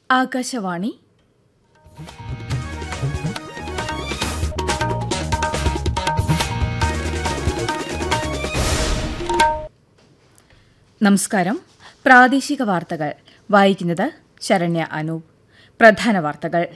ആകാശവാണി നമസ്കാരം പ്രാദേശിക വാർത്തകൾ വായിക്കുന്നത് ശരണ്യ അനൂപ് പ്രധാന വാർത്തകൾ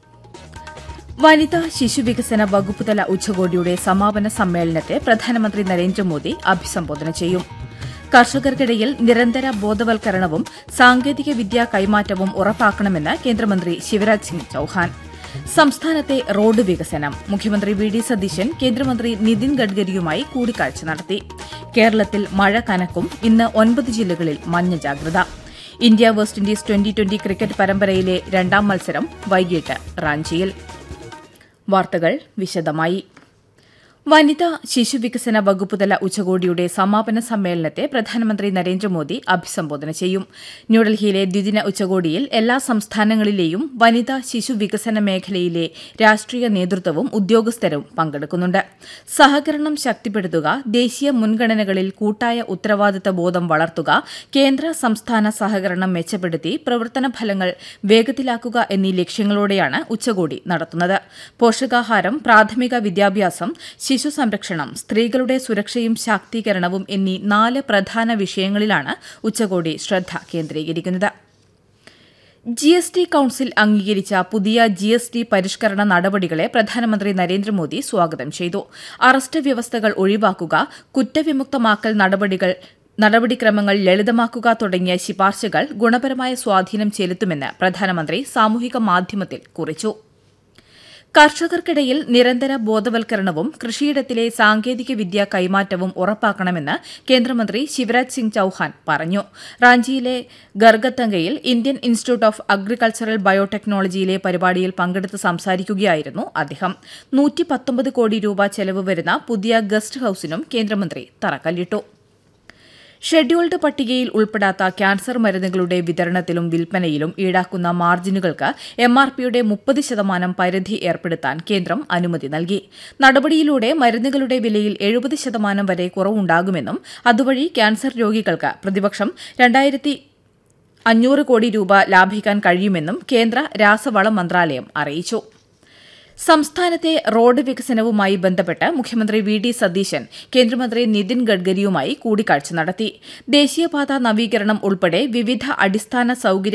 വനിതാ ശിശുവികസന വകുപ്പുതല ഉച്ചകോടിയുടെ സമാപന സമ്മേളനത്തെ പ്രധാനമന്ത്രി നരേന്ദ്രമോദി അഭിസംബോധന ചെയ്യും കർഷകർക്കിടയിൽ നിരന്തര ബോധവൽക്കരണവും സാങ്കേതിക വിദ്യാ കൈമാറ്റവും ഉറപ്പാക്കണമെന്ന് കേന്ദ്രമന്ത്രി ശിവരാജ് സിംഗ് ചൌഹാൻ സംസ്ഥാനത്തെ റോഡ് വികസനം മുഖ്യമന്ത്രി വി ഡി സതീശൻ കേന്ദ്രമന്ത്രി നിതിൻ ഗഡ്കരിയുമായി കൂടിക്കാഴ്ച നടത്തി കേരളത്തിൽ മഴ കനക്കും ഇന്ന് ഒൻപത് ജില്ലകളിൽ മഞ്ഞ ജാഗ്രത India West Indies twenty twenty cricket പരമ്പരയിലെ രണ്ടാം മത്സരം വൈകിട്ട് റാഞ്ചിയിൽ വാർത്തകൾ വിശദമായി വനിതാ ശിശുവികസന വകുപ്പുതല ഉച്ചകോടിയുടെ സമാപന സമ്മേളനത്തെ പ്രധാനമന്ത്രി നരേന്ദ്രമോദി അഭിസംബോധന ചെയ്യും ന്യൂഡൽഹിയിലെ ദ്വിദിന ഉച്ചകോടിയിൽ എല്ലാ സംസ്ഥാനങ്ങളിലെയും വനിതാ ശിശുവികസന മേഖലയിലെ രാഷ്ട്രീയ നേതൃത്വവും ഉദ്യോഗസ്ഥരും പങ്കെടുക്കുന്നുണ്ട് സഹകരണം ശക്തിപ്പെടുത്തുക ദേശീയ മുൻഗണനകളിൽ കൂട്ടായ ഉത്തരവാദിത്ത ബോധം വളർത്തുക കേന്ദ്ര സംസ്ഥാന സഹകരണം മെച്ചപ്പെടുത്തി പ്രവർത്തന ഫലങ്ങൾ വേഗത്തിലാക്കുക എന്നീ ലക്ഷ്യങ്ങളോടെയാണ് ഉച്ചകോടി നടത്തുന്നത് പോഷകാഹാരം പ്രാഥമിക വിദ്യാഭ്യാസം ശിശു സംരക്ഷണം സ്ത്രീകളുടെ സുരക്ഷയും ശാക്തീകരണവും എന്നീ നാല് പ്രധാന വിഷയങ്ങളിലാണ് ഉച്ചകോടി ശ്രദ്ധ കേന്ദ്രീകരിക്കുന്നത് ജി എസ് ടി കൌൺസിൽ അംഗീകരിച്ച പുതിയ ജി എസ് ടി പരിഷ്കരണ നടപടികളെ പ്രധാനമന്ത്രി നരേന്ദ്രമോദി സ്വാഗതം ചെയ്തു അറസ്റ്റ് വ്യവസ്ഥകൾ ഒഴിവാക്കുക കുറ്റവിമുക്തമാക്കൽ നടപടികൾ നടപടിക്രമങ്ങൾ ലളിതമാക്കുക തുടങ്ങിയ ശിപാർശകൾ ഗുണപരമായ സ്വാധീനം ചെലുത്തുമെന്ന് പ്രധാനമന്ത്രി സാമൂഹിക മാധ്യമത്തിൽ കുറിച്ചു കർഷകർക്കിടയിൽ നിരന്തര ബോധവൽക്കരണവും കൃഷിയിടത്തിലെ സാങ്കേതിക വിദ്യ കൈമാറ്റവും ഉറപ്പാക്കണമെന്ന് കേന്ദ്രമന്ത്രി ശിവരാജ് സിംഗ് ചൌഹാൻ പറഞ്ഞു റാഞ്ചിയിലെ ഗർഗത്തങ്കയിൽ ഇന്ത്യൻ ഇൻസ്റ്റിറ്റ്യൂട്ട് ഓഫ് അഗ്രികൾച്ചറൽ ബയോടെക്നോളജിയിലെ പരിപാടിയിൽ പങ്കെടുത്ത് സംസാരിക്കുകയായിരുന്നു അദ്ദേഹം കോടി രൂപ ചെലവ് വരുന്ന പുതിയ ഗസ്റ്റ് ഹൌസിനും കേന്ദ്രമന്ത്രി തറക്കല്ലിട്ടു ഷെഡ്യൂൾഡ് പട്ടികയിൽ ഉൾപ്പെടാത്ത ക്യാൻസർ മരുന്നുകളുടെ വിതരണത്തിലും വിൽപ്പനയിലും ഈടാക്കുന്ന മാർജിനുകൾക്ക് എം ആർ പിയുടെ മുപ്പത് ശതമാനം പരിധി ഏർപ്പെടുത്താൻ കേന്ദ്രം അനുമതി നൽകി നടപടിയിലൂടെ മരുന്നുകളുടെ വിലയിൽ എഴുപത് ശതമാനം വരെ കുറവുണ്ടാകുമെന്നും അതുവഴി ക്യാൻസർ രോഗികൾക്ക് പ്രതിവർഷം രണ്ടായിരത്തി അഞ്ഞൂറ് കോടി രൂപ ലാഭിക്കാൻ കഴിയുമെന്നും കേന്ദ്ര രാസവള മന്ത്രാലയം അറിയിച്ചു സംസ്ഥാനത്തെ റോഡ് വികസനവുമായി ബന്ധപ്പെട്ട് മുഖ്യമന്ത്രി വി ഡി സതീശൻ കേന്ദ്രമന്ത്രി നിതിൻ ഗഡ്കരിയുമായി കൂടിക്കാഴ്ച നടത്തി ദേശീയപാത നവീകരണം ഉൾപ്പെടെ വിവിധ അടിസ്ഥാന സൌകര്യ